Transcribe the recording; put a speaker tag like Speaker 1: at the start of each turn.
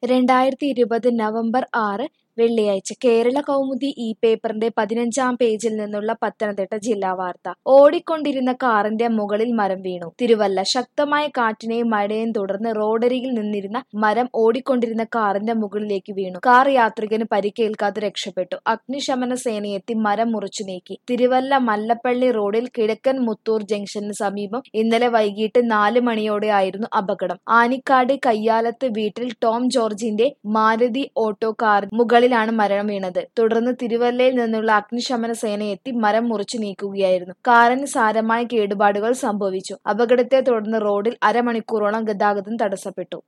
Speaker 1: രണ്ടായിരത്തി ഇരുപത് നവംബർ ആറ് വെള്ളിയാഴ്ച കേരള കൗമുദി ഈ പേപ്പറിന്റെ പതിനഞ്ചാം പേജിൽ നിന്നുള്ള പത്തനംതിട്ട ജില്ലാ വാർത്ത ഓടിക്കൊണ്ടിരുന്ന കാറിന്റെ മുകളിൽ മരം വീണു തിരുവല്ല ശക്തമായ കാറ്റിനെയും മഴയെയും തുടർന്ന് റോഡരികിൽ നിന്നിരുന്ന മരം ഓടിക്കൊണ്ടിരുന്ന കാറിന്റെ മുകളിലേക്ക് വീണു കാർ യാത്രികന് പരിക്കേൽക്കാതെ രക്ഷപ്പെട്ടു അഗ്നിശമന സേനയെത്തി മരം മുറിച്ചു നീക്കി തിരുവല്ല മല്ലപ്പള്ളി റോഡിൽ കിഴക്കൻ മുത്തൂർ ജംഗ്ഷന് സമീപം ഇന്നലെ വൈകിട്ട് നാല് മണിയോടെയായിരുന്നു അപകടം ആനിക്കാട് കയ്യാലത്ത് വീട്ടിൽ ടോം ജോർജിന്റെ മാരുതി ഓട്ടോ കാർ മുകളിലാണ് മരം വീണത് തുടർന്ന് തിരുവല്ലയിൽ നിന്നുള്ള അഗ്നിശമന സേന എത്തി മരം മുറിച്ചു നീക്കുകയായിരുന്നു കാറിന് സാരമായ കേടുപാടുകൾ സംഭവിച്ചു അപകടത്തെ തുടർന്ന് റോഡിൽ അരമണിക്കൂറോളം ഗതാഗതം തടസ്സപ്പെട്ടു